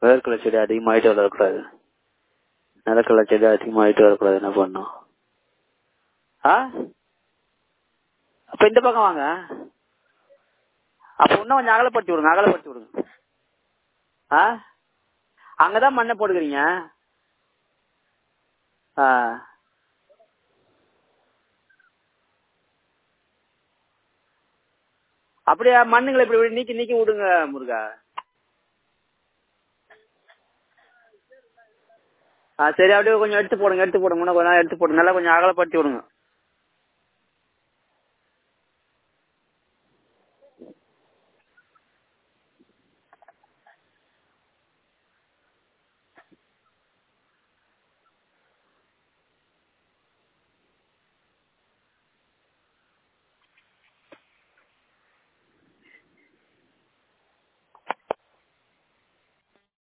வேர்க்கடலை செடி அதிகமாயிட்டு வளரக்கூடாது நிலக்கடலை செடி அதிகமாயிட்டு வரக்கூடாது என்ன பண்ணும் ஆ அப்ப இந்த பக்கம் வாங்க அப்ப இன்னும் கொஞ்சம் அகலப்படுத்தி விடுங்க அகலப்படுத்தி விடுங்க ஆ அங்கதான் மண்ணை போட்டுக்கிறீங்க ஆ அப்படியே மண்ணுங்களை இப்படி இப்படி நீக்கி நீக்கி விடுங்க முருகா ஆ சரி அப்படியே கொஞ்சம் எடுத்து போடுங்க எடுத்து போடுங்க இன்னும் கொஞ்சம் எடுத்து போடுங்க நல்லா கொஞ்சம் அகலப்படுத்தி விடுங்க